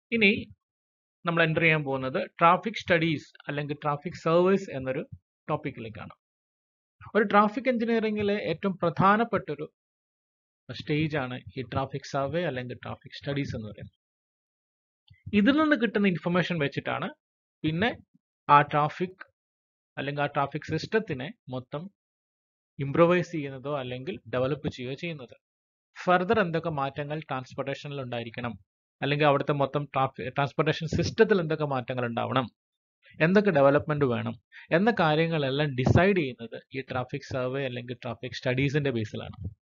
ഇനി നമ്മൾ എൻ്റർ ചെയ്യാൻ പോകുന്നത് ട്രാഫിക് സ്റ്റഡീസ് അല്ലെങ്കിൽ ട്രാഫിക് സർവീസ് എന്നൊരു ടോപ്പിക്കിലേക്കാണ് ഒരു ട്രാഫിക് എഞ്ചിനീയറിംഗിലെ ഏറ്റവും പ്രധാനപ്പെട്ട ഒരു സ്റ്റേജ് ആണ് ഈ ട്രാഫിക് സർവേ അല്ലെങ്കിൽ ട്രാഫിക് സ്റ്റഡീസ് എന്ന് പറയുന്നത് ഇതിൽ നിന്ന് കിട്ടുന്ന ഇൻഫർമേഷൻ വെച്ചിട്ടാണ് പിന്നെ ആ ട്രാഫിക് അല്ലെങ്കിൽ ആ ട്രാഫിക് സിസ്റ്റത്തിനെ മൊത്തം ഇംപ്രൂവൈസ് ചെയ്യുന്നതോ അല്ലെങ്കിൽ ഡെവലപ്പ് ചെയ്യുകയോ ചെയ്യുന്നത് ഫർദർ എന്തൊക്കെ മാറ്റങ്ങൾ ട്രാൻസ്പോർട്ടേഷനിൽ ഉണ്ടായിരിക്കണം അല്ലെങ്കിൽ അവിടുത്തെ മൊത്തം ട്രാഫിക് ട്രാൻസ്പോർട്ടേഷൻ സിസ്റ്റത്തിൽ എന്തൊക്കെ മാറ്റങ്ങൾ ഉണ്ടാവണം എന്തൊക്കെ ഡെവലപ്മെന്റ് വേണം എന്ന കാര്യങ്ങളെല്ലാം ഡിസൈഡ് ചെയ്യുന്നത് ഈ ട്രാഫിക് സർവേ അല്ലെങ്കിൽ ട്രാഫിക് സ്റ്റഡീസിന്റെ ബേസിലാണ്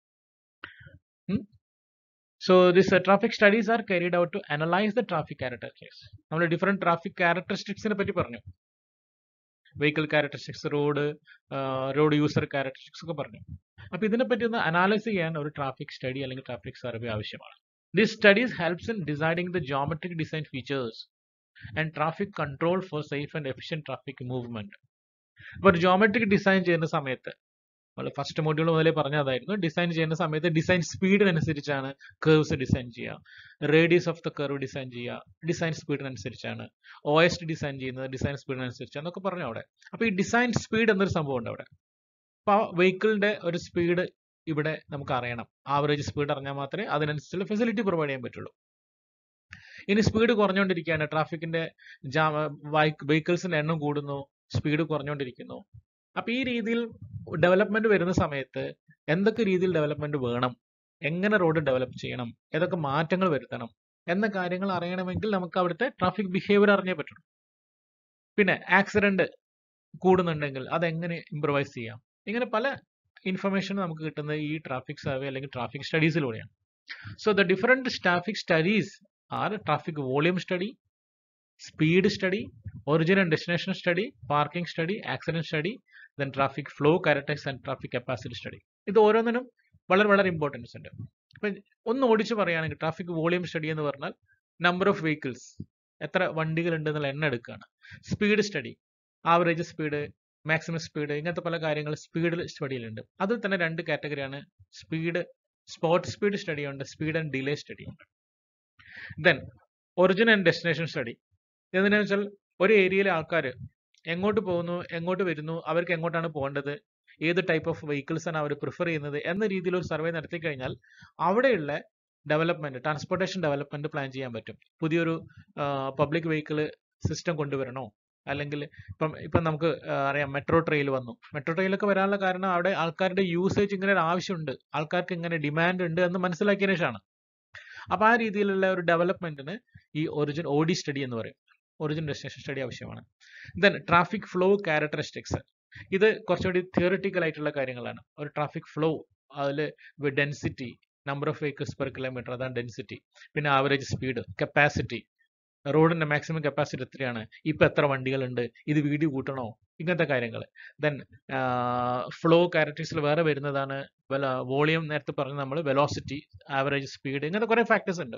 so this traffic studies are carried out to analyse the traffic characteristics നമ്മൾ ഡിഫറെന്റ് ട്രാഫിക് ക്യാരക്ടറിസ്റ്റിക്സിനെ പറ്റി പറഞ്ഞു vehicle characteristics road road user characteristics ഒക്കെ പറഞ്ഞു അപ്പൊ ഇതിനെ പറ്റി ഒന്ന് അനാലിസ് ചെയ്യാൻ ഒരു ട്രാഫിക് സ്റ്റഡി അല്ലെങ്കിൽ ട്രാഫിക് സർവേ ആവശ്യമാണ് this studies helps in deciding the geometric design features and traffic control for safe and efficient traffic movement അപ്പോൾ ഒരു ജോമെട്രിക് ഡിസൈൻ ചെയ്യുന്ന സമയത്ത് നമ്മൾ ഫസ്റ്റ് മോഡ്യൂൾ മുതലേ പറഞ്ഞതായിരുന്നു ഡിസൈൻ ചെയ്യുന്ന സമയത്ത് ഡിസൈൻ സ്പീഡിനനുസരിച്ചാണ് കർവ്സ് ഡിസൈൻ ചെയ്യുക radius of the curve design ചെയ്യുക ഡിസൈൻ സ്പീഡിനനുസരിച്ചാണ് ഒ എസ് ടി ഡിസൈൻ ചെയ്യുന്നത് ഡിസൈൻ സ്പീഡിനനുസരിച്ചാണ് എന്നൊക്കെ പറഞ്ഞു അവിടെ അപ്പോൾ ഈ ഡിസൈൻ സ്പീഡ് എന്നൊരു സംഭവം ഉണ്ട് അവിടെ അപ്പോൾ ആ വെഹിക്കിളിന്റെ ഒരു സ്പീഡ് ഇവിടെ നമുക്ക് അറിയണം ആവറേജ് സ്പീഡ് അറിഞ്ഞാൽ മാത്രമേ അതിനനുസരിച്ചുള്ള ഫെസിലിറ്റി പ്രൊവൈഡ് ചെയ്യാൻ പറ്റുള്ളൂ ഇനി സ്പീഡ് കുറഞ്ഞുകൊണ്ടിരിക്കുകയാണ് ട്രാഫിക്കിന്റെ വെഹിക്കിൾസിന്റെ എണ്ണം കൂടുന്നു സ്പീഡ് കുറഞ്ഞുകൊണ്ടിരിക്കുന്നു അപ്പൊ ഈ രീതിയിൽ ഡെവലപ്മെന്റ് വരുന്ന സമയത്ത് എന്തൊക്കെ രീതിയിൽ ഡെവലപ്മെന്റ് വേണം എങ്ങനെ റോഡ് ഡെവലപ്പ് ചെയ്യണം ഏതൊക്കെ മാറ്റങ്ങൾ വരുത്തണം എന്ന കാര്യങ്ങൾ അറിയണമെങ്കിൽ നമുക്ക് അവിടുത്തെ ട്രാഫിക് ബിഹേവിയർ അറിഞ്ഞേ പറ്റുള്ളൂ പിന്നെ ആക്സിഡന്റ് കൂടുന്നുണ്ടെങ്കിൽ അതെങ്ങനെ ഇംപ്രവൈസ് ചെയ്യാം ഇങ്ങനെ പല ഇൻഫർമേഷൻ നമുക്ക് കിട്ടുന്നത് ഈ ട്രാഫിക് സർവേ അല്ലെങ്കിൽ ട്രാഫിക് സ്റ്റഡീസിലൂടെയാണ് so the different traffic studies are traffic volume study speed study origin and destination study parking study accident study then traffic flow characters and traffic capacity study ഇത് ഓരോന്നിനും വളരെ വളരെ importance ഉണ്ട് അപ്പൊ ഒന്ന് ഓടിച്ച് പറയുകയാണെങ്കിൽ ട്രാഫിക് വോളിയം സ്റ്റഡി എന്ന് പറഞ്ഞാൽ നമ്പർ ഓഫ് വെഹിക്കിൾസ് എത്ര വണ്ടികൾ ഉണ്ട് എന്നുള്ള എണ്ണം എടുക്കുകയാണ് speed study average speed maximum speed ഇങ്ങനത്തെ പല കാര്യങ്ങൾ സ്പീഡ് സ്റ്റഡിയിലുണ്ട് അതിൽ തന്നെ രണ്ട് കാറ്റഗറിയാണ് സ്പീഡ് സ്പോട്ട് സ്പീഡ് സ്റ്റഡി ഉണ്ട് സ്പീഡ് ആൻഡ് ഡിലേ സ്റ്റഡി ഉണ്ട് then origin and destination study എന്തിനാ വെച്ചാൽ ഒരു ഏരിയയിലെ ആൾക്കാർ എങ്ങോട്ട് പോകുന്നു എങ്ങോട്ട് വരുന്നു അവർക്ക് എങ്ങോട്ടാണ് പോകേണ്ടത് ഏത് ടൈപ്പ് ഓഫ് വെഹിക്കിൾസ് ആണ് അവർ പ്രിഫർ ചെയ്യുന്നത് എന്ന രീതിയിൽ ഒരു സർവേ നടത്തി കഴിഞ്ഞാൽ അവിടെയുള്ള ഡെവലപ്മെന്റ് ട്രാൻസ്പോർട്ടേഷൻ ഡെവലപ്മെന്റ് പ്ലാൻ ചെയ്യാൻ പറ്റും പുതിയൊരു പബ്ലിക് വെഹിക്കിൾ സിസ്റ്റം കൊണ്ടുവരണോ അല്ലെങ്കിൽ ഇപ്പം ഇപ്പം നമുക്ക് അറിയാം മെട്രോ ട്രെയിൽ വന്നു മെട്രോ ട്രെയിലൊക്കെ വരാനുള്ള കാരണം അവിടെ ആൾക്കാരുടെ യൂസേജ് ഇങ്ങനെ ഒരു ആവശ്യമുണ്ട് ആൾക്കാർക്ക് ഇങ്ങനെ ഡിമാൻഡ് ഉണ്ട് എന്ന് മനസ്സിലാക്കിയതിനു ശേഷമാണ് അപ്പൊ ആ രീതിയിലുള്ള ഒരു ഡെവലപ്മെന്റിന് ഈ ഒറിജിൻ ഓഡി സ്റ്റഡി എന്ന് പറയും ഒറിജിൻ ഡെസ്റ്റിനേഷൻ സ്റ്റഡി ആവശ്യമാണ് ദെൻ ട്രാഫിക് ഫ്ലോ ക്യാരക്ടറിസ്റ്റിക്സ് ഇത് കുറച്ചുകൂടി തിയറിറ്റിക്കൽ ആയിട്ടുള്ള കാര്യങ്ങളാണ് ഒരു ട്രാഫിക് ഫ്ലോ അതിൽ density number of vehicles per kilometre അതാണ് ഡെൻസിറ്റി പിന്നെ ആവറേജ് സ്പീഡ് കപ്പാസിറ്റി റോഡിന്റെ മാക്സിമം കപ്പാസിറ്റി എത്രയാണ് ഇപ്പൊ എത്ര വണ്ടികളുണ്ട് ഇത് വീതി കൂട്ടണോ ഇങ്ങനത്തെ കാര്യങ്ങൾ ദെൻ ഫ്ലോ ക്യാരക്ടേഴ്സിൽ വേറെ വരുന്നതാണ് വോളിയം നേരത്തെ പറഞ്ഞ നമ്മൾ വെലോസിറ്റി ആവറേജ് സ്പീഡ് ഇങ്ങനത്തെ കുറെ ഫാക്ടേഴ്സ് ഉണ്ട്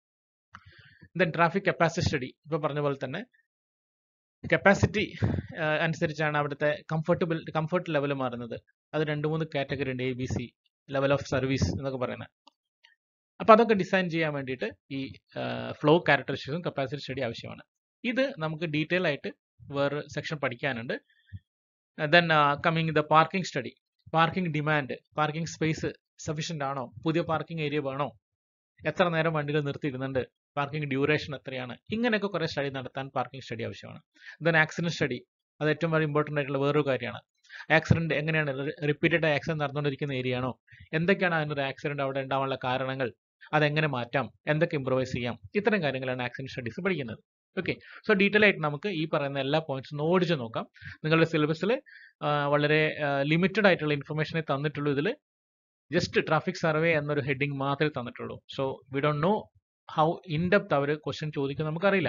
ദെൻ ട്രാഫിക് കപ്പാസിറ്റി സ്റ്റഡി ഇപ്പൊ പറഞ്ഞ പോലെ തന്നെ കപ്പാസിറ്റി അനുസരിച്ചാണ് അവിടുത്തെ കംഫർട്ടബിൾ കംഫർട്ട് ലെവൽ മാറുന്നത് അത് രണ്ട് മൂന്ന് കാറ്റഗറി ഉണ്ട് A B C level of service എന്നൊക്കെ പറയുന്നത് അപ്പൊ അതൊക്കെ ഡിസൈൻ ചെയ്യാൻ വേണ്ടിയിട്ട് ഈ ഫ്ലോ ക്യാരക്ടറിസ്റ്റിക്സും കപ്പാസിറ്റി സ്റ്റഡി ആവശ്യമാണ് ഇത് നമുക്ക് ഡീറ്റെയിൽ ആയിട്ട് വേറെ സെക്ഷൻ പഠിക്കാനുണ്ട് then coming the parking study parking demand parking space sufficient ആണോ പുതിയ പാർക്കിംഗ് ഏരിയ വേണോ എത്ര നേരം വണ്ടികൾ നിർത്തിയിടുന്നുണ്ട് പാർക്കിംഗ് ഡ്യൂറേഷൻ എത്രയാണ് ഇങ്ങനെയൊക്കെ കുറെ സ്റ്റഡി നടത്താൻ പാർക്കിംഗ് സ്റ്റഡി ആവശ്യമാണ് ദെൻ ആക്സിഡന്റ് സ്റ്റഡി അത് ഏറ്റവും വളരെ ഇമ്പോർട്ടന്റ് ആയിട്ടുള്ള വേറൊരു കാര്യമാണ് ആക്സിഡന്റ് എങ്ങനെയാണ് റിപ്പീറ്റഡ് ആക്സിഡന്റ് നടന്നുകൊണ്ടിരിക്കുന്ന ഏരിയ ആണോ എന്തൊക്കെയാണ് അതിനൊരു ആക്സിഡന്റ് അവിടെ ഉണ്ടാവാനുള്ള കാരണങ്ങൾ അതെങ്ങനെ മാറ്റാം എന്തൊക്കെ ഇമ്പ്രൂവൈസ് ചെയ്യാം ഇത്തരം കാര്യങ്ങളാണ് ആക്സിഡന്റ് സ്റ്റഡീസ് പഠിക്കുന്നത് ഓക്കെ സോ ഡീറ്റെയിൽ ആയിട്ട് നമുക്ക് ഈ പറയുന്ന എല്ലാ പോയിന്റ്സും ഓടിച്ച് നോക്കാം നിങ്ങളുടെ സിലബസിൽ വളരെ ലിമിറ്റഡ് ആയിട്ടുള്ള ഇൻഫർമേഷനെ തന്നിട്ടുള്ളൂ ഇതിൽ ജസ്റ്റ് ട്രാഫിക് സർവേ എന്നൊരു ഹെഡിങ് മാത്രമേ തന്നിട്ടുള്ളൂ so we don't know how in depth അവർ ക്വസ്റ്റ്യൻ ചോദിക്കും നമുക്കറിയില്ല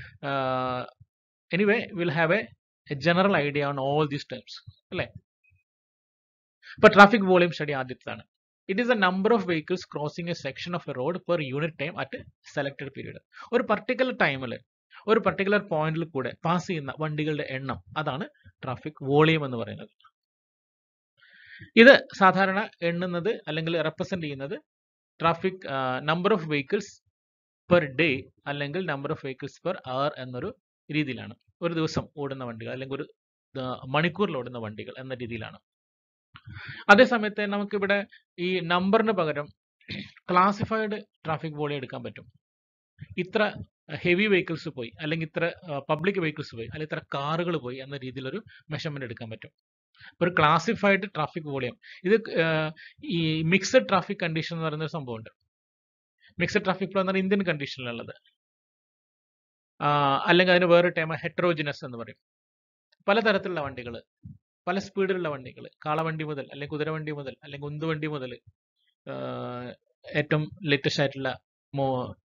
anyway will have a general idea on all these terms അല്ലേ ഇപ്പൊ ട്രാഫിക് വോളിയം സ്റ്റഡി ആദ്യത്താണ് it is a number of vehicles crossing a section of a road per unit time at selected period ഒരു particular ടൈമിൽ ഒരു particular പോയിന്റിൽ കൂടെ pass ചെയ്യുന്ന വണ്ടികളുടെ എണ്ണം അതാണ് ട്രാഫിക് വോളിയം എന്ന് പറയുന്നത് ഇത് സാധാരണ എണ്ണുന്നത് അല്ലെങ്കിൽ റെപ്രസെന്റ് ചെയ്യുന്നത് traffic number of vehicles per day അല്ലെങ്കിൽ number of vehicles per hour എന്നൊരു രീതിയിലാണ് ഒരു ദിവസം ഓടുന്ന വണ്ടികൾ അല്ലെങ്കിൽ ഒരു ആ, മണിക്കൂറിൽ ഓടുന്ന വണ്ടികൾ എന്ന രീതിയിലാണ് അതേ സമയത്ത് നമുക്കിവിടെ ഈ നമ്പറിന് പകരം ക്ലാസിഫൈഡ് ട്രാഫിക് വോളിയം എടുക്കാൻ പറ്റും ഇത്ര ഹെവി വെഹിക്കിൾസ് പോയി അല്ലെങ്കിൽ ഇത്ര പബ്ലിക് വെഹിക്കിൾസ് പോയി അല്ലെങ്കിൽ ഇത്ര കാറുകൾ പോയി എന്ന രീതിയിലൊരു മെഷർമെന്റ് എടുക്കാൻ പറ്റും ഒരു ക്ലാസിഫൈഡ് ട്രാഫിക് വോളിയം ഇത് ആ, ഈ മിക്സഡ് ട്രാഫിക് കണ്ടീഷൻ എന്ന് പറയുന്ന ഒരു സംഭവമുണ്ട് മിക്സഡ് ട്രാഫിക് ഫ്ലോ എന്ന് പറഞ്ഞാൽ ഇന്ത്യൻ കണ്ടീഷനിലുള്ളത് അല്ലെങ്കിൽ അതിന് വേറെ ടൈം ഹെട്രോജിനസ് എന്ന് പറയും പലതരത്തിലുള്ള വണ്ടികൾ പല സ്പീഡിലുള്ള വണ്ടികൾ കാളവണ്ടി മുതൽ അല്ലെങ്കിൽ കുതിരവണ്ടി മുതൽ അല്ലെങ്കിൽ ഉന്തുവണ്ടി മുതൽ ഏറ്റവും ലേറ്റസ്റ്റ് ആയിട്ടുള്ള മോ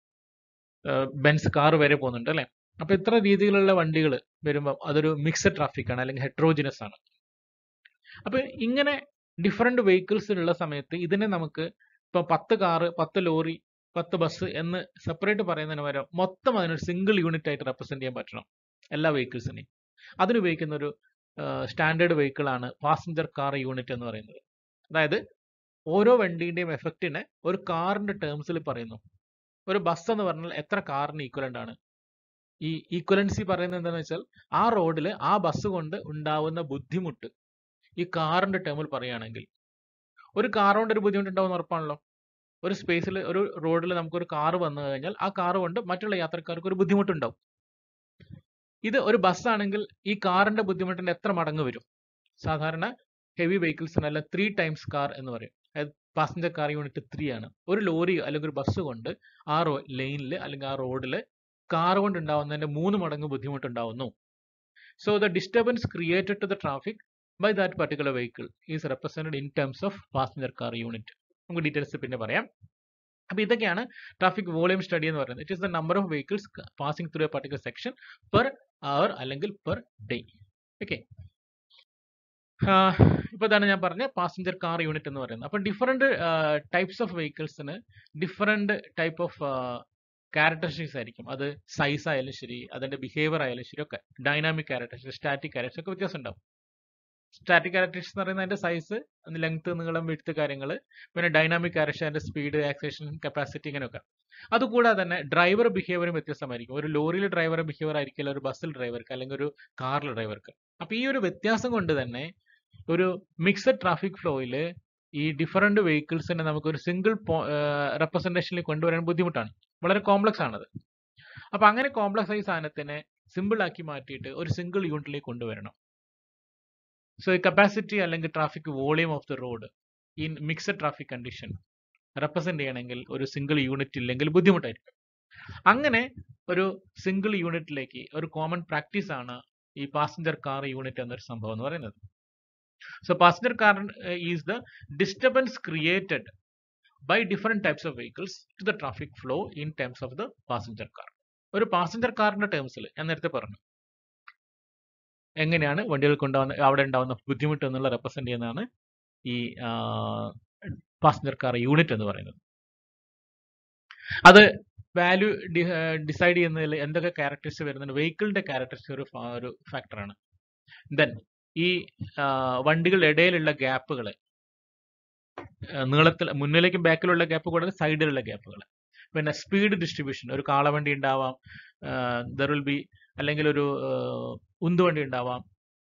ബെൻസ് കാർ വരെ പോകുന്നുണ്ട് അല്ലെ അപ്പൊ ഇത്ര രീതിയിലുള്ള വണ്ടികൾ വരുമ്പോൾ അതൊരു മിക്സഡ് ട്രാഫിക് ആണ് അല്ലെങ്കിൽ ഹെട്രോജിനസ് ആണ് അപ്പൊ ഇങ്ങനെ ഡിഫറെന്റ് വെഹിക്കിൾസ് ഉള്ള സമയത്ത് ഇതിനെ നമുക്ക് ഇപ്പൊ പത്ത് കാറ് പത്ത് ലോറി പത്ത് ബസ് എന്ന് സെപ്പറേറ്റ് പറയുന്നതിന് പകരം മൊത്തം അതിനൊരു സിംഗിൾ യൂണിറ്റ് ആയിട്ട് റെപ്രസെന്റ് ചെയ്യാൻ പറ്റണം എല്ലാ വെഹിക്കിൾസിനെയും അതിന് ഉപയോഗിക്കുന്ന ഒരു സ്റ്റാൻഡേർഡ് വെഹിക്കിൾ ആണ് പാസഞ്ചർ കാർ യൂണിറ്റ് എന്ന് പറയുന്നത് അതായത് ഓരോ വണ്ടീന്റെയും എഫക്റ്റിനെ ഒരു കാറിന്റെ ടേംസിൽ പറയുന്നു ഒരു ബസ് എന്ന് പറഞ്ഞാൽ എത്ര കാറിന് ഈക്വലന്റ് ആണ് ഈ ഈക്വലൻസി പറയുന്നത് എന്താണെന്ന് വെച്ചാൽ ആ റോഡിൽ ആ ബസ് കൊണ്ട് ഉണ്ടാവുന്ന ബുദ്ധിമുട്ട് ഈ കാറിന്റെ ടേമിൽ പറയുകയാണെങ്കിൽ ഒരു കാർ കൊണ്ട് ഒരു ബുദ്ധിമുട്ട് ഉണ്ടാവും ഉറപ്പാണല്ലോ ഒരു സ്പേസിൽ ഒരു റോഡിൽ നമുക്കൊരു കാർ വന്നു കഴിഞ്ഞാൽ ആ കാർ കൊണ്ട് മറ്റുള്ള യാത്രക്കാർക്ക് ഒരു ബുദ്ധിമുട്ടുണ്ടാവും ഇത് ഒരു ബസ് ആണെങ്കിൽ ഈ കാറിന്റെ ബുദ്ധിമുട്ടിന്റെ എത്ര മടങ്ങ് വരും സാധാരണ ഹെവി വെഹിക്കിൾസിനല്ല ത്രീ ടൈംസ് കാർ എന്ന് പറയും പാസഞ്ചർ കാർ യൂണിറ്റ് ത്രീ ആണ് ഒരു ലോറി അല്ലെങ്കിൽ ഒരു ബസ് കൊണ്ട് ആ റോ ലൈനിൽ അല്ലെങ്കിൽ ആ റോഡിൽ കാർ കൊണ്ട് ഉണ്ടാവുന്നതിന്റെ മൂന്ന് മടങ്ങ് ബുദ്ധിമുട്ടുണ്ടാവുന്നു so the disturbance created to the traffic by that particular vehicle is represented in terms of passenger car unit നമുക്ക് ഡീറ്റെയിൽസ് പിന്നെ പറയാം അപ്പൊ ഇതൊക്കെയാണ് ട്രാഫിക് വോളിയം സ്റ്റഡി എന്ന് പറയുന്നത് it is the number of vehicles passing through a particular section per hour അല്ലെങ്കിൽ per day okay ഇപ്പൊ ഇതാണ് ഞാൻ പറഞ്ഞ പാസഞ്ചർ കാർ യൂണിറ്റ് എന്ന് പറയുന്നത് അപ്പൊ ഡിഫറെന്റ് ടൈപ്സ് ഓഫ് വെഹിക്കിൾസിന് ഡിഫറെന്റ് ടൈപ്പ് ഓഫ് ക്യാരക്ടറിസ്റ്റിക്സ് ആയിരിക്കും അത് സൈസ് ആയാലും ശരി അതിന്റെ ബിഹേവിയർ ആയാലും ശരി ഒക്കെ ഡൈനാമിക് ക്യാരക്ടറിസ്റ്റിക്സ് സ്റ്റാറ്റിക് ക്യാരക്ടറിസ്റ്റിക്സ് ഒക്കെ വ്യത്യാസം ഉണ്ടാവും സ്റ്റാറ്റിക് ക്യാരക്ടറിസ്റ്റിക്സ് എന്ന് പറയുന്നത് അതിന്റെ സൈസ് ലെങ്ത് നീളം വിടുത്ത് കാര്യങ്ങൾ പിന്നെ ഡൈനാമിക് ക്യാരക്ടർ അതിന്റെ സ്പീഡ് ആക്സേഷൻ കപ്പാസിറ്റി ഇങ്ങനെയൊക്കെ അതുകൂടാതെ തന്നെ ഡ്രൈവർ ബിഹേവിയറും വ്യത്യസ്തമായിരിക്കും ഒരു ലോറിയിൽ ഡ്രൈവർ ബിഹേവിയർ ആയിരിക്കില്ല ഒരു ബസ്സിൽ ഡ്രൈവർക്ക് അല്ലെങ്കിൽ ഒരു കാറിൽ ഡ്രൈവർക്ക് അപ്പൊ ഈ ഒരു വ്യത്യാസം കൊണ്ട് തന്നെ ഒരു മിക്സഡ് ട്രാഫിക് ഫ്ലോയിൽ ഈ ഡിഫറെന്റ് വെഹിക്കിൾസിനെ നമുക്ക് ഒരു സിംഗിൾ റെപ്രസെന്റേഷനിൽ കൊണ്ടുവരാൻ ബുദ്ധിമുട്ടാണ് വളരെ കോംപ്ലക്സ് ആണത് അപ്പൊ അങ്ങനെ കോംപ്ലക്സ് ആയി സാധനത്തിനെ സിമ്പിൾ ആക്കി മാറ്റിയിട്ട് ഒരു സിംഗിൾ യൂണിറ്റിലേക്ക് കൊണ്ടുവരണം സോ കപ്പാസിറ്റി അല്ലെങ്കിൽ traffic volume of the road in mixed traffic condition represent ചെയ്യണമെങ്കിൽ ഒരു സിംഗിൾ യൂണിറ്റ് ഇല്ലെങ്കിൽ ബുദ്ധിമുട്ടായിരിക്കും അങ്ങനെ ഒരു സിംഗിൾ യൂണിറ്റിലേക്ക് ഒരു കോമൺ പ്രാക്ടീസ് ആണ് ഈ പാസഞ്ചർ കാർ യൂണിറ്റ് എന്നൊരു സംഭവം എന്ന് പറയുന്നത് so passenger car is the disturbance created by different types of vehicles to the traffic flow in terms of the passenger car ഒരു പാസഞ്ചർ കാറിന്റെ ടേംസിൽ ഞാൻ നേരത്തെ പറഞ്ഞു എങ്ങനെയാണ് വണ്ടികൾക്ക് ഉണ്ടാവുന്ന അവിടെ ഉണ്ടാവുന്ന ബുദ്ധിമുട്ട് എന്നുള്ള റെപ്രസെന്റ് ചെയ്യുന്നതാണ് ഈ പാസഞ്ചർ കാർ യൂണിറ്റ് എന്ന് പറയുന്നത് അത് വാല്യൂ ഡിസൈഡ് ചെയ്യുന്നതിൽ എന്തൊക്കെ ക്യാരക്ടറിസ്റ്റ് വരുന്നുണ്ട് വെഹിക്കിളിന്റെ ക്യാരക്ടറിസ്റ്റ് ഒരു ഫാ- ഒരു ഫാക്ടറാണ് ദെൻ ഈ ആ, വണ്ടികളുടെ ഇടയിലുള്ള ഗ്യാപ്പുകൾ നീളത്തിൽ മുന്നിലേക്കും ബാക്കിലുള്ള ഗ്യാപ്പ് കൂടാതെ സൈഡിലുള്ള ഗ്യാപ്പുകൾ പിന്നെ സ്പീഡ് ഡിസ്ട്രിബ്യൂഷൻ ഒരു കാളവണ്ടി ഉണ്ടാവാം ദർ വിൽ ബി അല്ലെങ്കിൽ ഒരു ഉന്തുവണ്ടി ഉണ്ടാവാം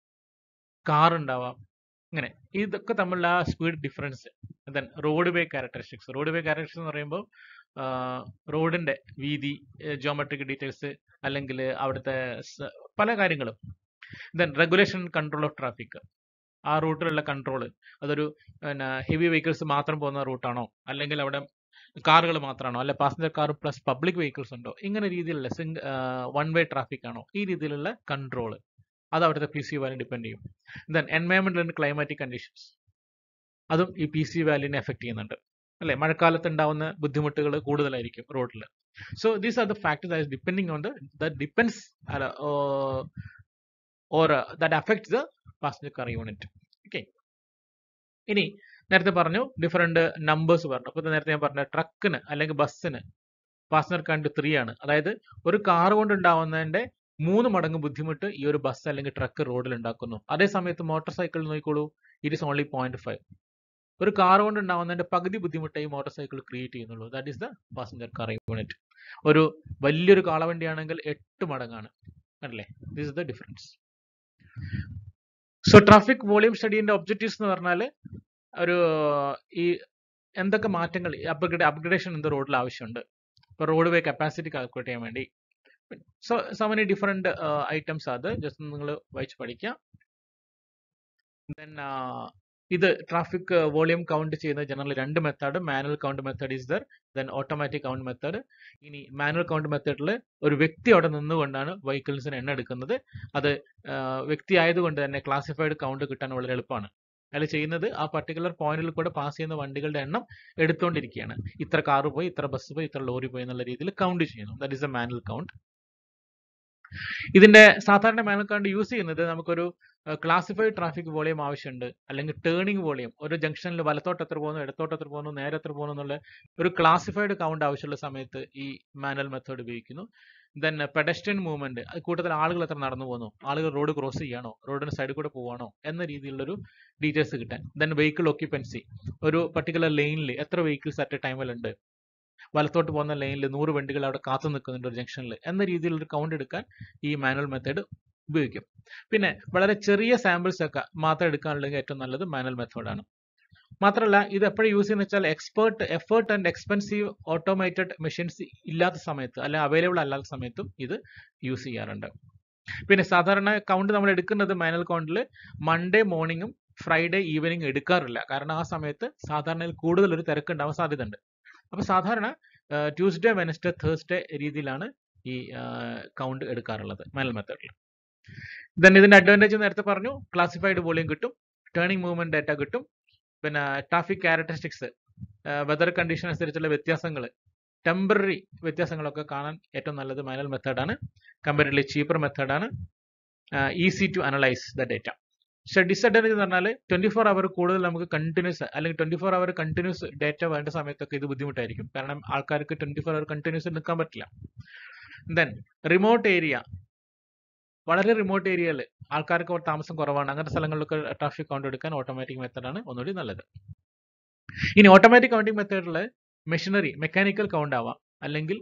കാർ ഉണ്ടാവാം ഇങ്ങനെ ഇതൊക്കെ തമ്മിലുള്ള ആ speed difference then roadway characteristics roadway characteristics എന്ന് പറയുമ്പോൾ റോഡിന്റെ വീതി ജോമെട്രിക് ഡീറ്റെയിൽസ് അല്ലെങ്കിൽ അവിടുത്തെ സ- പല കാര്യങ്ങളും then regulation control of traffic ആ റൂട്ടിലുള്ള കൺട്രോൾ അതൊരു പിന്നെ ഹെവി വെഹിക്കിൾസ് മാത്രം പോകുന്ന റൂട്ടാണോ അല്ലെങ്കിൽ അവിടെ കാറുകൾ മാത്രമാണോ അല്ലെ passenger car plus public vehicles ഉണ്ടോ ഇങ്ങനെ രീതിയിലുള്ള സിംഗ് വൺ വേ ട്രാഫിക് ആണോ ഈ രീതിയിലുള്ള കൺട്രോൾ അത് അവിടുത്തെ പി സി വാല്യൂ ഡിപ്പെൻഡ് ചെയ്യും ദെൻ എൻവയോൺമെന്റൽ ആൻഡ് ക്ലൈമാറ്റിക് കണ്ടീഷൻസ് അതും ഈ പി സി വാല്യൂനെ എഫക്ട് ചെയ്യുന്നുണ്ട് അല്ലെ മഴക്കാലത്ത് ഉണ്ടാവുന്ന ബുദ്ധിമുട്ടുകൾ കൂടുതലായിരിക്കും റോഡിൽ so these are the factors depending on the the depends or that affects the passenger car unit okay ഇനി നേരത്തെ പറഞ്ഞു ഡിഫറെന്റ് നമ്പേഴ്സ് പറഞ്ഞു അപ്പൊ നേരത്തെ ഞാൻ പറഞ്ഞ ട്രക്കിന് അല്ലെങ്കിൽ ബസ്സിന് പാസഞ്ചർ കൗണ്ട് ത്രീ ആണ് അതായത് ഒരു കാർ കൊണ്ട് ഉണ്ടാവുന്നതിന്റെ മൂന്ന് മടങ്ങ് ബുദ്ധിമുട്ട് ഈ ഒരു ബസ് അല്ലെങ്കിൽ ട്രക്ക് റോഡിൽ ഉണ്ടാക്കുന്നു അതേ സമയത്ത് മോട്ടോർ സൈക്കിൾ നോക്കിക്കോളൂ it is only point five ഒരു കാർ കൊണ്ട് ഉണ്ടാവുന്നതിന്റെ പകുതി ബുദ്ധിമുട്ട് ഈ മോട്ടോർ സൈക്കിൾ ക്രിയേറ്റ് ചെയ്യുന്നുള്ളൂ that is the passenger car unit ഒരു വലിയൊരു കാളവണ്ടിയാണെങ്കിൽ എട്ട് മടങ്ങാണ് അല്ലേ this is the difference so traffic volume സ്റ്റഡീന്റെ ഒബ്ജക്റ്റീവ്സ് എന്ന് പറഞ്ഞാൽ ഒരു ഈ എന്തൊക്കെ മാറ്റങ്ങൾ അപ്ഗ്രേഡ് അപ്ഗ്രേഡേഷൻ എന്ത് റോഡിൽ ആവശ്യമുണ്ട് ഇപ്പോൾ റോഡ് വേ കപ്പാസിറ്റി കാൽക്കുലേറ്റ് ചെയ്യാൻ വേണ്ടി so so many different items അത് ജസ്റ്റ് നിങ്ങൾ വായിച്ച് പഠിക്കാം ദെൻ ഇത് ട്രാഫിക് വോളിയം കൗണ്ട് ചെയ്യുന്ന ജനറൽ രണ്ട് method manual count method is there then automatic count method ഇനി മാനുവൽ കൗണ്ട് മെത്തേഡിൽ ഒരു വ്യക്തി അവിടെ നിന്നുകൊണ്ടാണ് വെഹിക്കിൾസിന് എണ്ണ എടുക്കുന്നത് അത് വ്യക്തി ആയതുകൊണ്ട് തന്നെ ക്ലാസിഫൈഡ് കൗണ്ട് കിട്ടാൻ വളരെ എളുപ്പമാണ് അയാൾ ചെയ്യുന്നത് ആ പർട്ടിക്കുലർ പോയിന്റിൽ കൂടെ പാസ് ചെയ്യുന്ന വണ്ടികളുടെ എണ്ണം എടുത്തുകൊണ്ടിരിക്കുകയാണ് ഇത്ര കാറ് പോയി ഇത്ര ബസ് പോയി ഇത്ര ലോറി പോയി എന്നുള്ള രീതിയിൽ കൗണ്ട് ചെയ്യുന്നു that is a manual count ഇതിന്റെ സാധാരണ മാനുവൽ കൗണ്ട് യൂസ് ചെയ്യുന്നത് നമുക്കൊരു ക്ലാസിഫൈഡ് ട്രാഫിക് വോളിയം ആവശ്യമുണ്ട് അല്ലെങ്കിൽ ടേണിംഗ് വോളിയം ഒരു ജംഗ്ഷനിൽ വലത്തോട്ട് എത്ര പോകുന്നു ഇടത്തോട്ട് എത്ര പോകുന്നു നേരെ എത്ര പോകുന്നു എന്നുള്ള ഒരു ക്ലാസിഫൈഡ് കൗണ്ട് ആവശ്യമുള്ള സമയത്ത് ഈ മാനുവൽ മെത്തേഡ് ഉപയോഗിക്കുന്നു ദെൻ പെഡസ്ട്രിയൻ മൂവ്മെന്റ് കൂട്ടത്തിൽ ആളുകൾ എത്ര നടന്നു പോകുന്നു ആളുകൾ റോഡ് ക്രോസ് ചെയ്യണോ റോഡിന് സൈഡിൽ കൂടെ പോവാണോ എന്ന രീതിയിലുള്ളൊരു ഡീറ്റെയിൽസ് കിട്ടാൻ ദെൻ വെഹിക്കിൾ ഓക്യുപ്പൻസി ഒരു പർട്ടിക്കുലർ ലൈനിൽ എത്ര വെഹിക്കിൾസ് അറ്റ് എ ടൈമിലുണ്ട് വലത്തോട്ട് പോകുന്ന ലൈനിൽ നൂറ് വണ്ടികൾ അവിടെ കാത്തു നിൽക്കുന്നുണ്ട് ഒരു ജംഗ്ഷനിൽ എന്ന രീതിയിലുള്ള ഒരു കൗണ്ട് എടുക്കാൻ ഈ മാനുവൽ മെത്തേഡ് ഉപയോഗിക്കും പിന്നെ വളരെ ചെറിയ സാമ്പിൾസ് ഒക്കെ മാത്രം എടുക്കാനുണ്ടെങ്കിൽ ഏറ്റവും നല്ലത് മാനുവൽ മെത്തേഡാണ് മാത്രമല്ല ഇത് എപ്പോഴും യൂസ് ചെയ്യുന്ന വെച്ചാൽ expert effort and expensive automated machines ഇല്ലാത്ത സമയത്ത് അല്ലെ അവൈലബിൾ അല്ലാത്ത സമയത്തും ഇത് യൂസ് ചെയ്യാറുണ്ട് പിന്നെ സാധാരണ കൗണ്ട് നമ്മൾ എടുക്കുന്നത് മാനുവൽ കൗണ്ടിൽ മൺഡേ മോർണിംഗും ഫ്രൈഡേ ഈവനിങ് എടുക്കാറില്ല കാരണം ആ സമയത്ത് സാധാരണ കൂടുതൽ ഒരു തിരക്ക് ഉണ്ടാവാൻ സാധ്യതയുണ്ട് അപ്പൊ സാധാരണ ട്യൂസ്ഡേ വെനസ്ഡേ തേഴ്സ്ഡേ രീതിയിലാണ് ഈ കൗണ്ട് എടുക്കാറുള്ളത് മാനുവൽ മെത്തേഡിൽ ദെൻ ഇതിന്റെ അഡ്വാൻറ്റേജ് നേരത്തെ പറഞ്ഞു ക്ലാസിഫൈഡ് വോളിയം കിട്ടും ടേണിംഗ് മൂവ്മെന്റ് ഡേറ്റ കിട്ടും പിന്നെ ട്രാഫിക് ക്യാരക്ടറിസ്റ്റിക്സ് വെതർ കണ്ടീഷൻ അനുസരിച്ചുള്ള വ്യത്യാസങ്ങൾ ടെമ്പററി വ്യത്യാസങ്ങളൊക്കെ കാണാൻ ഏറ്റവും നല്ലത് മാനുവൽ മെത്തേഡാണ് കമ്പാരിറ്റീവ്ലി ചീപ്പർ മെത്തേഡാണ് easy to analyse the data പക്ഷെ ഡിസഡ്വാൻറ്റേജ് എന്ന് പറഞ്ഞാൽ ട്വന്റി ഫോർ അവർ കൂടുതൽ നമുക്ക് കണ്ടിന്യൂസ് അല്ലെങ്കിൽ twenty four hour continuous data വേണ്ട സമയത്തൊക്കെ ഇത് ബുദ്ധിമുട്ടായിരിക്കും കാരണം ആൾക്കാർക്ക് ട്വന്റി ഫോർ അവർ കണ്ടിന്യൂസ് നിൽക്കാൻ പറ്റില്ല ദെൻ റിമോട്ട് ഏരിയ വളരെ റിമോട്ട് ഏരിയയിൽ ആൾക്കാർക്ക് താമസം കുറവാണ് അങ്ങനത്തെ സ്ഥലങ്ങളിലൊക്കെ ട്രാഫിക് കൗണ്ട് എടുക്കാൻ ഓട്ടോമാറ്റിക് മെത്തേഡാണ് ഒന്നുകൂടി നല്ലത് ഇനി ഓട്ടോമാറ്റിക് കൗണ്ടിങ് മെത്തേഡിൽ മെഷീനറി മെക്കാനിക്കൽ കൗണ്ട് ആവാം അല്ലെങ്കിൽ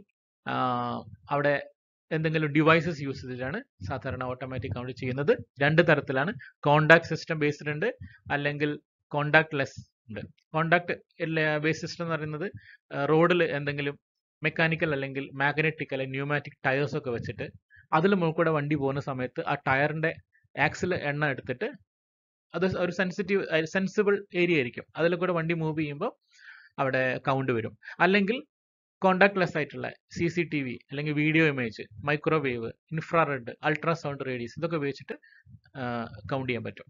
അവിടെ എന്തെങ്കിലും ഡിവൈസസ് യൂസ് ചെയ്തിട്ടാണ് സാധാരണ ഓട്ടോമാറ്റിക് കൗണ്ട് ചെയ്യുന്നത് രണ്ട് തരത്തിലാണ് കോണ്ടാക്ട് സിസ്റ്റം ബേസ്ഡ് ഉണ്ട് അല്ലെങ്കിൽ കോണ്ടാക്ട് ലെസ് ഉണ്ട് കോണ്ടാക്ട് ബേസ് സിസ്റ്റം എന്ന് പറയുന്നത് റോഡിൽ എന്തെങ്കിലും മെക്കാനിക്കൽ അല്ലെങ്കിൽ മാഗ്നറ്റിക് അല്ലെങ്കിൽ ന്യൂമാറ്റിക് ടയേഴ്സ് ഒക്കെ വെച്ചിട്ട് അതിൽ മുകളിൽ വണ്ടി പോകുന്ന സമയത്ത് ആ ടയറിന്റെ ആക്സിൽ എണ്ണ എടുത്തിട്ട് അത് ഒരു സെൻസിറ്റീവ് സെൻസിബിൾ ഏരിയ ആയിരിക്കും അതിൽ കൂടെ വണ്ടി മൂവ് ചെയ്യുമ്പോൾ അവിടെ കൗണ്ട് വരും അല്ലെങ്കിൽ കോണ്ടാക്ട് ലെസ് ആയിട്ടുള്ള സി സി ടി വി അല്ലെങ്കിൽ video image microwave infrared ultrasound radius ഇതൊക്കെ ഉപയോഗിച്ചിട്ട് കൗണ്ട് ചെയ്യാൻ പറ്റും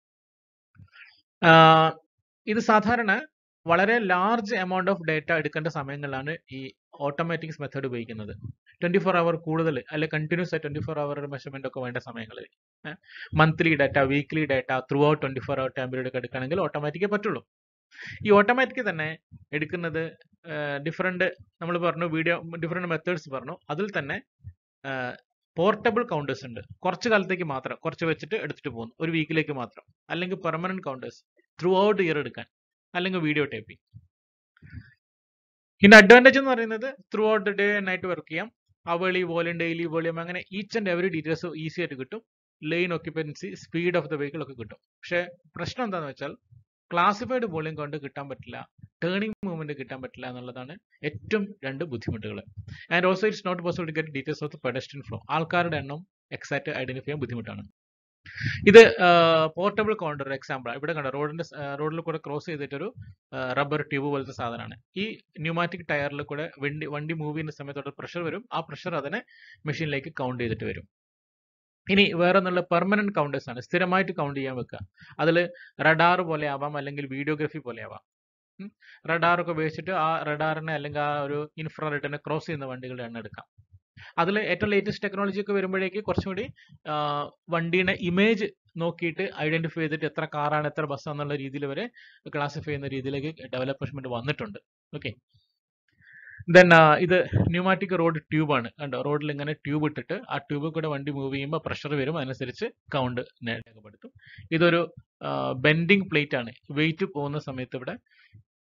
ഇത് സാധാരണ വളരെ ലാർജ് എമൗണ്ട് ഓഫ് ഡേറ്റ എടുക്കേണ്ട സമയങ്ങളിലാണ് ഈ ഓട്ടോമാറ്റിക്സ് മെത്തേഡ് ഉപയോഗിക്കുന്നത് ട്വന്റി ഫോർ അവർ കൂടുതൽ അല്ലെ കണ്ടിന്യൂസ് ആയി ട്വന്റി ഫോർ അവർ മെഷർമെന്റ് ഒക്കെ വേണ്ട സമയങ്ങളിൽ monthly data weekly data throughout twenty four hour time period ഒക്കെ എടുക്കണമെങ്കിൽ ഓട്ടോമാറ്റിക്കേ പറ്റുള്ളൂ ഈ ഓട്ടോമാറ്റിക് തന്നെ എടുക്കുന്നത് ഡിഫറെന്റ് നമ്മൾ പറഞ്ഞു വീഡിയോ ഡിഫറെന്റ് മെത്തേഡ്സ് പറഞ്ഞു അതിൽ തന്നെ പോർട്ടബിൾ കൗണ്ടേഴ്സ് ഉണ്ട് കുറച്ച് കാലത്തേക്ക് മാത്രം കുറച്ച് വെച്ചിട്ട് എടുത്തിട്ട് പോകുന്നു ഒരു വീക്കിലേക്ക് മാത്രം അല്ലെങ്കിൽ permanent counters throughout year എടുക്കാൻ അല്ലെങ്കിൽ വീഡിയോ ടൈപ്പിംഗ് ഇതിന്റെ അഡ്വാൻറ്റേജ് എന്ന് പറയുന്നത് throughout day night work ചെയ്യാം അവളി വോളിയം ഡെയിലി വോളിയം അങ്ങനെ each and every details easy ആയിട്ട് കിട്ടും line occupancy speed of the vehicle ഒക്കെ കിട്ടും പക്ഷേ പ്രശ്നം എന്താണെന്ന് വെച്ചാൽ ക്ലാസിഫൈഡ് വോളിയം കൊണ്ട് കിട്ടാൻ പറ്റില്ല ടേണിംഗ് മൂവ്മെന്റ് കിട്ടാൻ പറ്റില്ല എന്നുള്ളതാണ് ഏറ്റവും രണ്ട് ബുദ്ധിമുട്ടുകൾ and also it's not possible to get details of the pedestrian flow ആൾക്കാരുടെ എണ്ണം എക്സാക്ട് ഐഡന്റിഫൈ ചെയ്യാൻ ബുദ്ധിമുട്ടാണ് ഇത് പോർട്ടബിൾ കൗണ്ടർ എക്സാമ്പിൾ ഇവിടെ കണ്ട റോഡിന്റെ റോഡിൽ കൂടെ ക്രോസ് ചെയ്തിട്ടൊരു റബ്ബർ ട്യൂബ് പോലത്തെ സാധനമാണ് ഈ ന്യൂമാറ്റിക് ടയറിൽ കൂടെ വണ്ടി വണ്ടി മൂവ് ചെയ്യുന്ന സമയത്തോടെ പ്രഷർ വരും ആ പ്രഷർ അതിനെ മെഷീനിലേക്ക് കൗണ്ട് ചെയ്തിട്ട് വരും ഇനി വേറെ എന്നുള്ള പെർമനന്റ് കൗണ്ടേഴ്സ് ആണ് സ്ഥിരമായിട്ട് കൗണ്ട് ചെയ്യാൻ വെക്കുക അതിൽ റഡാർ പോലെ ആവാം അല്ലെങ്കിൽ വീഡിയോഗ്രഫി പോലെ ആവാം റഡാർ ഒക്കെ ഉപയോഗിച്ചിട്ട് ആ റഡാറിനെ അല്ലെങ്കിൽ ആ ഒരു ഇൻഫ്രാറെഡിനെ ക്രോസ് ചെയ്യുന്ന വണ്ടികളുടെ എണ്ണം എടുക്കാം അതിൽ ഏറ്റവും ലേറ്റസ്റ്റ് ടെക്നോളജി ഒക്കെ വരുമ്പോഴേക്ക് കുറച്ചും കൂടി വണ്ടീനെ ഇമേജ് നോക്കിയിട്ട് ഐഡന്റിഫൈ ചെയ്തിട്ട് എത്ര കാറാണ് എത്ര ബസ് എന്നുള്ള രീതിയിൽ വരെ ക്ലാസിഫൈ ചെയ്യുന്ന രീതിയിലേക്ക് ഡെവലപ്മെന്റ് വന്നിട്ടുണ്ട് ഓക്കെ ദെൻ ഇത് ന്യൂമാറ്റിക് റോഡ് ട്യൂബ് ആണ് കണ്ടോ റോഡിൽ ഇങ്ങനെ ട്യൂബ് ഇട്ടിട്ട് ആ ട്യൂബിൽ കൂടെ വണ്ടി മൂവ് ചെയ്യുമ്പോൾ പ്രഷർ വരും അതനുസരിച്ച് കൗണ്ട് രേഖപ്പെടുത്തും ഇതൊരു ബെൻഡിങ് പ്ലേറ്റ് ആണ് വെയിറ്റ് പോകുന്ന സമയത്ത് ഇവിടെ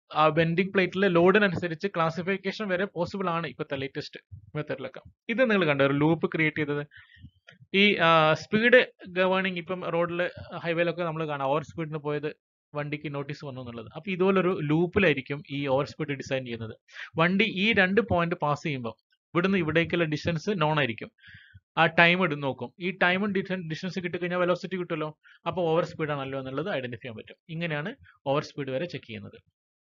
ആ ബെൻഡിങ് പ്ലേറ്റിലെ ലോഡിനനുസരിച്ച് ക്ലാസിഫിക്കേഷൻ വരെ പോസിബിൾ ആണ് ഇപ്പോഴത്തെ ലേറ്റസ്റ്റ് മെത്തേഡിലൊക്കെ ഇത് നിങ്ങൾ കണ്ടോ ഒരു ലൂപ്പ് ക്രിയേറ്റ് ചെയ്തത് ഈ സ്പീഡ് ഗവേണിംഗ് ഇപ്പം റോഡിൽ ഹൈവേയിലൊക്കെ നമ്മൾ കാണാം ഓവർ സ്പീഡിന് പോയത് വണ്ടിക്ക് നോട്ടീസ് വന്നു എന്നുള്ളത് അപ്പൊ ഇതുപോലൊരു ലൂപ്പിലായിരിക്കും ഈ ഓവർ സ്പീഡ് ഡിസൈൻ ചെയ്യുന്നത് വണ്ടി ഈ രണ്ട് പോയിന്റ് പാസ് ചെയ്യുമ്പോൾ ഇവിടുന്ന് ഇവിടേക്കുള്ള ഡിസ്റ്റൻസ് നോൺ ആയിരിക്കും ആ ടൈം എടുത്ത് നോക്കും ഈ ടൈമും ഡിസ്റ്റൻസ് കിട്ടിക്കഴിഞ്ഞാൽ വെലോസിറ്റി കിട്ടുമല്ലോ അപ്പോൾ ഓവർ സ്പീഡ് ആണല്ലോ എന്നുള്ളത് ഐഡന്റിഫൈ ചെയ്യാൻ പറ്റും ഇങ്ങനെയാണ് ഓവർ സ്പീഡ് വരെ ചെക്ക് ചെയ്യുന്നത്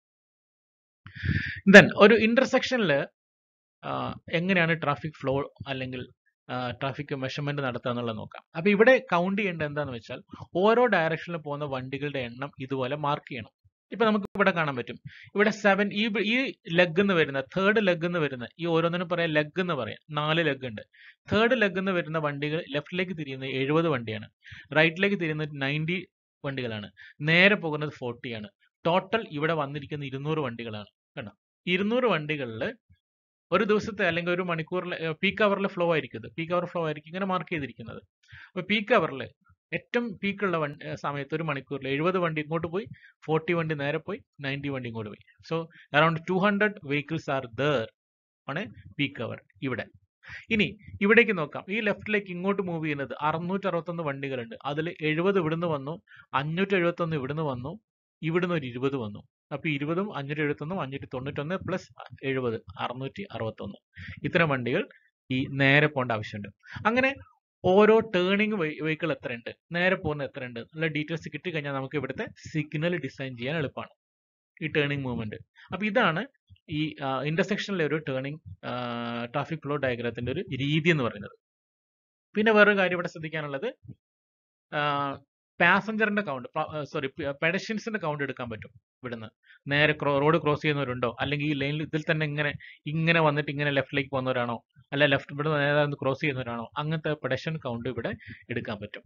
ദെൻ ഒരു ഇന്റർസെക്ഷനിൽ എങ്ങനെയാണ് ട്രാഫിക് ഫ്ലോ അല്ലെങ്കിൽ ട്രാഫിക് മെഷർമെന്റ് നടത്തുക എന്നുള്ളത് നോക്കാം അപ്പൊ ഇവിടെ കൗണ്ട് ചെയ്യേണ്ടത് എന്താന്ന് വെച്ചാൽ ഓരോ ഡയറക്ഷനിൽ പോകുന്ന വണ്ടികളുടെ എണ്ണം ഇതുപോലെ മാർക്ക് ചെയ്യണം ഇപ്പൊ നമുക്ക് ഇവിടെ കാണാൻ പറ്റും ഇവിടെ സെവൻ ഈ ഈ ലെഗ് എന്ന് വരുന്ന തേർഡ് ലെഗ് എന്ന് വരുന്ന ഈ ഓരോന്നിനും പറയാം ലെഗ് എന്ന് പറയാം നാല് ലെഗ് ഉണ്ട് തേർഡ് ലെഗ് എന്ന് വരുന്ന വണ്ടികൾ ലെഫ്റ്റിലേക്ക് തിരിയുന്നത് എഴുപത് വണ്ടിയാണ് റൈറ്റിലേക്ക് തിരിയുന്നത് നയൻറ്റി വണ്ടികളാണ് നേരെ പോകുന്നത് ഫോർട്ടി ആണ് ടോട്ടൽ ഇവിടെ വന്നിരിക്കുന്ന ഇരുന്നൂറ് വണ്ടികളാണ് കണ്ടോ ഇരുന്നൂറ് വണ്ടികളിൽ ഒരു ദിവസത്തെ അല്ലെങ്കിൽ ഒരു മണിക്കൂറിൽ പീക്ക് അവറിൽ ഫ്ലോ ആയിരിക്കും ഇത് പീക്ക് അവർ ഫ്ലോ ആയിരിക്കും ഇങ്ങനെ മാർക്ക് ചെയ്തിരിക്കുന്നത് അപ്പൊ പീക്ക് അവറിൽ ഏറ്റവും പീക്കുള്ള വണ്ടി സമയത്ത് ഒരു മണിക്കൂറിൽ എഴുപത് വണ്ടി ഇങ്ങോട്ട് പോയി ഫോർട്ടി വണ്ടി നേരെ പോയി നയൻറ്റി വണ്ടി ഇങ്ങോട്ട് പോയി so around two hundred vehicles are there ആണ് പീക്ക് അവർ ഇവിടെ ഇനി ഇവിടേക്ക് നോക്കാം ഈ ലെഫ്റ്റിലേക്ക് ഇങ്ങോട്ട് മൂവ് ചെയ്യുന്നത് അറുന്നൂറ്റി അറുപത്തൊന്ന് വണ്ടികളുണ്ട് അതിൽ എഴുപത് ഇവിടുന്ന് വന്നു അഞ്ഞൂറ്റി എഴുപത്തൊന്ന് ഇവിടുന്ന് വന്നു ഇവിടുന്ന് ഒരു ഇരുപത് വന്നു അപ്പൊ ഇരുപതും അഞ്ഞൂറ്റി എഴുപത്തൊന്നും അഞ്ഞൂറ്റി തൊണ്ണൂറ്റൊന്ന് പ്ലസ് എഴുപത് അറുന്നൂറ്റി അറുപത്തൊന്ന് ഇത്തരം വണ്ടികൾ ഈ നേരെ പോകേണ്ട ആവശ്യമുണ്ട് അങ്ങനെ ഓരോ ടേണിംഗ് വെഹിക്കിൾ എത്രയുണ്ട് നേരെ പോകുന്ന എത്രയുണ്ട് നല്ല ഡീറ്റെയിൽസ് കിട്ടിക്കഴിഞ്ഞാൽ നമുക്ക് ഇവിടുത്തെ സിഗ്നൽ ഡിസൈൻ ചെയ്യാൻ എളുപ്പമാണ് ഈ ടേണിംഗ് മൂവ്മെന്റ് അപ്പൊ ഇതാണ് ഈ ഇന്റർസെക്ഷനിലെ ഒരു ടേണിംഗ് ട്രാഫിക് ഫ്ലോ ഡയഗ്രത്തിന്റെ ഒരു രീതി എന്ന് പറയുന്നത് പിന്നെ വേറൊരു കാര്യം ഇവിടെ ശ്രദ്ധിക്കാനുള്ളത് പാസഞ്ചറിന്റെ കൗണ്ട് സോറി പെഡഷ്യൻസിന്റെ കൗണ്ട് എടുക്കാൻ പറ്റും ഇവിടുന്ന് നേരെ റോഡ് ക്രോസ് ചെയ്യുന്നവരുണ്ടോ അല്ലെങ്കിൽ ഈ ലൈനിൽ ഇതിൽ തന്നെ ഇങ്ങനെ ഇങ്ങനെ വന്നിട്ട് ഇങ്ങനെ ലെഫ്റ്റിലേക്ക് പോകുന്നവരാണോ അല്ല ലെഫ്റ്റ് ഇവിടെ നേരെ ക്രോസ് ചെയ്യുന്നവരാണോ അങ്ങനത്തെ പെഡഷ്യൻ കൗണ്ട് ഇവിടെ എടുക്കാൻ പറ്റും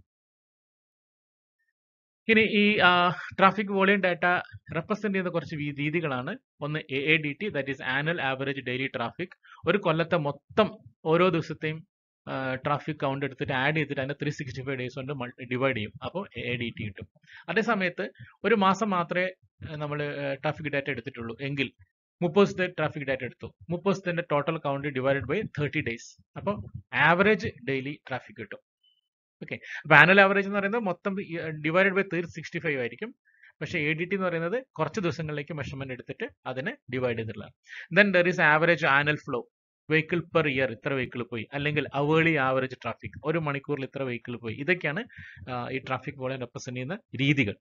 ഇനി ഈ ട്രാഫിക് വോളിയം ഡാറ്റ റെപ്രസെന്റ് ചെയ്യുന്ന കുറച്ച് രീതികളാണ് ഒന്ന് A A D T that is annual average daily traffic ഒരു കൊല്ലത്തെ മൊത്തം ഓരോ ദിവസത്തെയും ട്രാഫിക് കൗണ്ട് എടുത്തിട്ട് ആഡ് ചെയ്തിട്ട് അതിനെ ത്രീ സിക്സ്റ്റി ഫൈവ് ഡേയ്സ് കൊണ്ട് ഡിവൈഡ് ചെയ്യും അപ്പോൾ എ ഡി ടി കിട്ടും അതേ സമയത്ത് ഒരു മാസം മാത്രമേ നമ്മൾ ട്രാഫിക് ഡാറ്റ എടുത്തിട്ടുള്ളൂ എങ്കിൽ മുപ്പത് ദിവസത്തെ ട്രാഫിക് ഡാറ്റ എടുത്തു മുപ്പത് ദിവസത്തിന്റെ total count divided by thirty days അപ്പോൾ ആവറേജ് ഡെയിലി ട്രാഫിക് കിട്ടും ഓക്കെ അപ്പൊ ആനുവൽ ആവറേജ് എന്ന് പറയുന്നത് മൊത്തം divided by three sixty five ആയിരിക്കും പക്ഷേ എ ഡി ടി എന്ന് പറയുന്നത് കുറച്ച് ദിവസങ്ങളിലേക്ക് മെഷർമെന്റ് എടുത്തിട്ട് അതിനെ ഡിവൈഡ് ചെയ്തിട്ടുള്ളതാണ് then there is average annual flow vehicle per year ഇത്ര വെഹിക്കിൾ പോയി അല്ലെങ്കിൽ അവേളി ആവറേജ് ട്രാഫിക് ഒരു മണിക്കൂറിൽ ഇത്ര വെഹിക്കിൾ പോയി ഇതൊക്കെയാണ് ഈ ട്രാഫിക് വോളിയം റെപ്രസെന്റ് ചെയ്യുന്ന രീതികൾ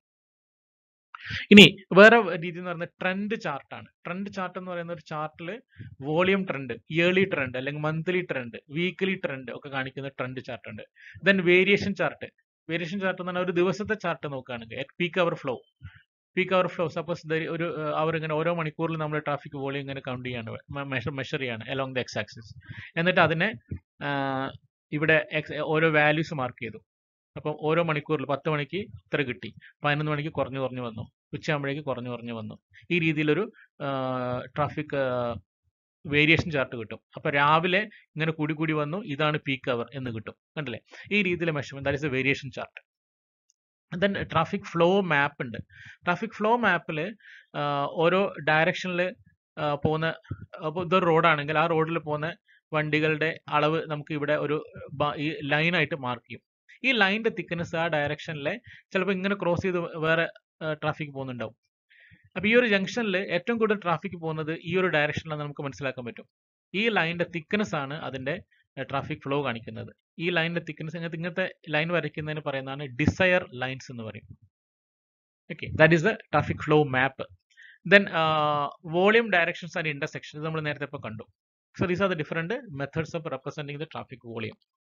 ഇനി വേറെ രീതി എന്ന് പറയുന്നത് ട്രെൻഡ് ചാർട്ടാണ് ട്രെൻഡ് ചാർട്ട് എന്ന് പറയുന്ന ഒരു ചാർട്ടിൽ വോളിയം ട്രെൻഡ് ഇയർലി ട്രെൻഡ് അല്ലെങ്കിൽ മന്ത്ലി ട്രെൻഡ് വീക്ക്ലി ട്രെൻഡ് ഒക്കെ കാണിക്കുന്ന ട്രെൻഡ് ചാർട്ട് ഉണ്ട് then variation chart variation chart എന്ന് പറഞ്ഞാൽ ഒരു ദിവസത്തെ ചാർട്ട് നോക്കുകയാണെങ്കിൽ at peak hour flow peak hour flow suppose ഒരു അവർ ഇങ്ങനെ ഓരോ മണിക്കൂറിൽ നമ്മൾ ട്രാഫിക് വോളിയം ഇങ്ങനെ കൗണ്ട് ചെയ്യാണ് മെഷർ മെഷർ ചെയ്യാണ് അലോങ് ദ എക്സ് ആക്സിസ് എന്നിട്ട് അതിനെ ഇവിടെ ഓരോ വാല്യൂസ് മാർക്ക് ചെയ്തു അപ്പം ഓരോ മണിക്കൂറിൽ പത്ത് മണിക്ക് ഇത്ര കിട്ടി പതിനൊന്ന് മണിക്ക് കുറഞ്ഞു കുറഞ്ഞു വന്നു ഉച്ചയാകുമ്പോഴേക്ക് കുറഞ്ഞു കുറഞ്ഞു വന്നു ഈ രീതിയിലൊരു ട്രാഫിക് വേരിയേഷൻ ചാർട്ട് കിട്ടും അപ്പൊ രാവിലെ ഇങ്ങനെ കൂടി കൂടി വന്നു ഇതാണ് പീക്ക് അവർ എന്ന് കിട്ടും കണ്ടില്ലേ ഈ രീതിയിലെ measurement that is a variation chart then traffic flow map ഉണ്ട് ട്രാഫിക് ഫ്ലോ മാപ്പിൽ ഓരോ ഡയറക്ഷനിൽ പോകുന്ന അപ്പോൾ ഇതൊരു റോഡാണെങ്കിൽ ആ റോഡിൽ പോകുന്ന വണ്ടികളുടെ അളവ് നമുക്ക് ഇവിടെ ഒരു ഈ ലൈനായിട്ട് മാർക്ക് ചെയ്യും ഈ ലൈനിന്റെ തിക്നെസ് ആ ഡയറക്ഷനിലെ ചിലപ്പോൾ ഇങ്ങനെ ക്രോസ് ചെയ്ത് വേറെ ട്രാഫിക് പോകുന്നുണ്ടാവും അപ്പൊ ഈ ഒരു ജംഗ്ഷനിൽ ഏറ്റവും കൂടുതൽ ട്രാഫിക് പോകുന്നത് ഈ ഒരു ഡയറക്ഷനിലാണ് നമുക്ക് മനസ്സിലാക്കാൻ പറ്റും ഈ ലൈനിന്റെ തിക്നെസ് ആണ് അതിന്റെ ട്രാഫിക് ഫ്ലോ കാണിക്കുന്നത് ഈ ലൈനിന്റെ തിക്നെസ് ഇങ്ങനത്തെ ഇങ്ങനത്തെ ലൈൻ വരയ്ക്കുന്നതിന് പറയുന്നതാണ് ഡിസയർ ലൈൻസ് എന്ന് പറയും okay that is the traffic flow map then volume directions and intersection ഇത് നമ്മൾ നേരത്തെ ഇപ്പോൾ കണ്ടു so these are the different methods of representing the traffic volume